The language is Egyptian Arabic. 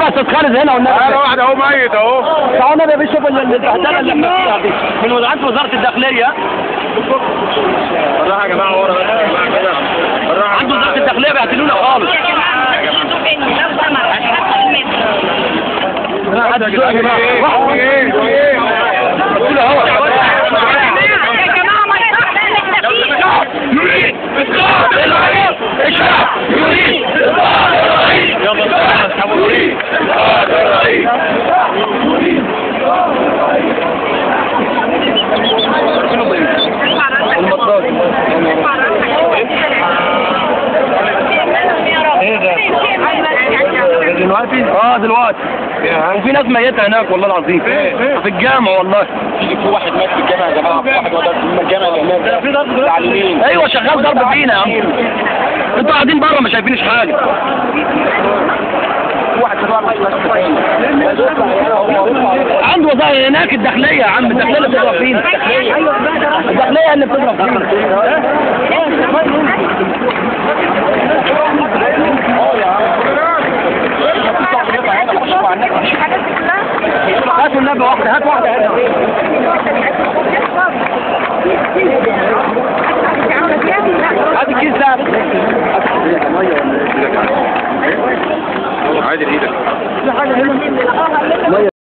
يا استاذ خالد هنا والنبي انا واحد اهو ميت اهو تعالوا يا باشا اللي البهدله اللي احنا فيها دي من وزارة وزاره الداخليه بالراحه يا جماعه ورا بس يا جماعه كده بالراحه عند وزاره الداخليه بيعتلونا خالص قول اهو يريد اسقاط الرئيس الشعب يريد اسقاط الرئيس يريد اسقاط الرئيس دلوقتي اه دلوقتي وفي ناس ميتة هناك والله العظيم في الجامع والله في واحد مات في الجامع يا جماعه واحد مات في الجامع اللي هناك في ضرب تعليمين ايوه شغال ضرب فينا يا عم انتوا قاعدين بره ما شايفينش حاجه واحد في عنده وظائف هناك الداخليه يا عم الداخليه اللي بتضرب فينا الداخليه اللي بتضرب فينا هاتوا النبي واحده هات واحده هنا هات الكيس ده عادل ايدك